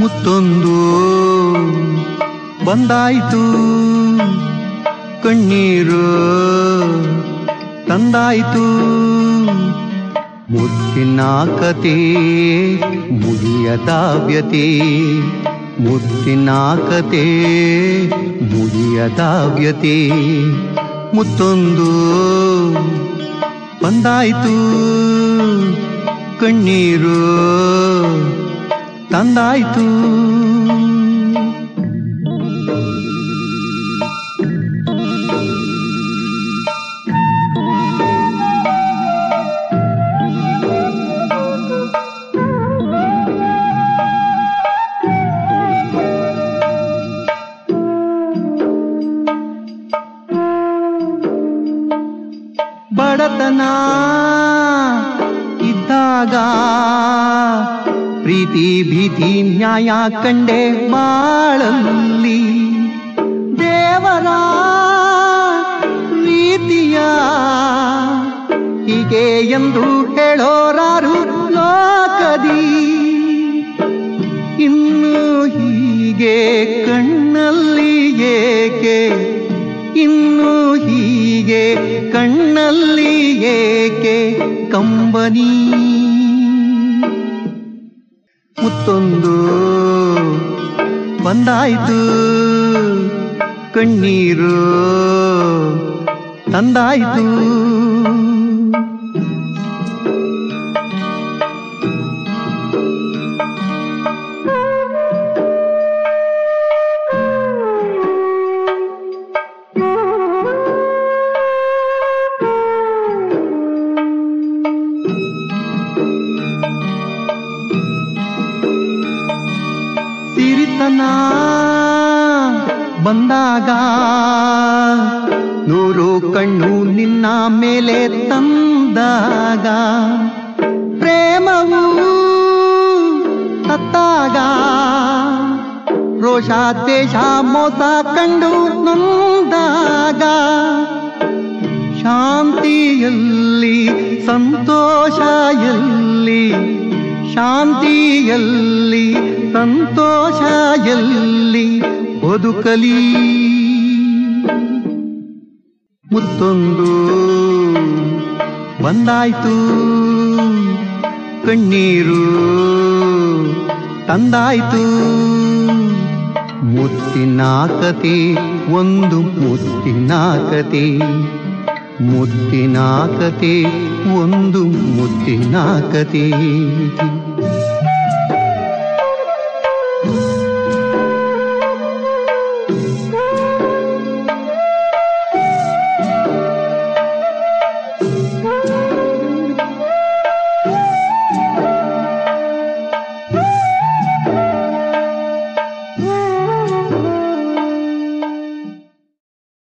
ಮುತ್ತೊಂದು ಬಂದಾಯ್ತು ಕಣ್ಣೀರು ತಂದಾಯ್ತು ಮುತ್ತಿನ ಕತೆ ಮುಗಿಯದ ವ್ಯತೆ ಮುತ್ತಿನ ಕತೆ ಮುಗಿಯದ ವ್ಯತೆ ಮುತ್ತೊಂದು ಬಂದಾಯ್ತು ಕಣ್ಣೀರು ತಂದಾಯ್ತು ಬಡತನ ಇದ್ದಾಗ ಪ್ರೀತಿ ಭೀತಿ ನ್ಯಾಯ ಕಂಡೆ ಬಾಳಲ್ಲಿ ದೇವರ ರೀತಿಯ ಹೀಗೆ ಎಂದು ಹೇಳೋರಾರು ಲೋಕದಿ ಇನ್ನು ಹೀಗೆ ಕಣ್ಣಲ್ಲಿ ಏಕೆ ಇನ್ನು ಹೀಗೆ ಕಣ್ಣಲ್ಲಿ ಏಕೆ ಕಂಬನಿ ಮುತ್ತೊಂದು ಬಂದಾಯ್ತು ಕಣ್ಣೀರು ತಂದಾಯ್ತು ಸಿರಿತನ ಬಂದಾಗ ನೂರು ಕಣ್ಣು ನಿನ್ನ ಮೇಲೆ ತಂದಾಗ ಪ್ರೇಮವು ತತ್ತಾಗ ರೋಷ ದೇಶ ಮೋಸ ಕಂಡು ನೊಂದಾಗ ಶಾಂತಿಯಲ್ಲಿ ಸಂತೋಷ ಎಲ್ಲಿ ಶಾಂತಿಯಲ್ಲಿ ಸಂತೋಷ ಎಲ್ಲಿ ಬದುಕಲಿ ಮುತ್ತೊಂದು ಬಂದಾಯ್ತು ಕಣ್ಣೀರು ತಂದಾಯ್ತು ಮುತ್ತಿನ ಕತೆ ಒಂದು ಮುತ್ತಿನ ಕತೆ ಮುತ್ತಿನ ಕತೆ ಒಂದು ಮುತ್ತಿನ ಕತೆ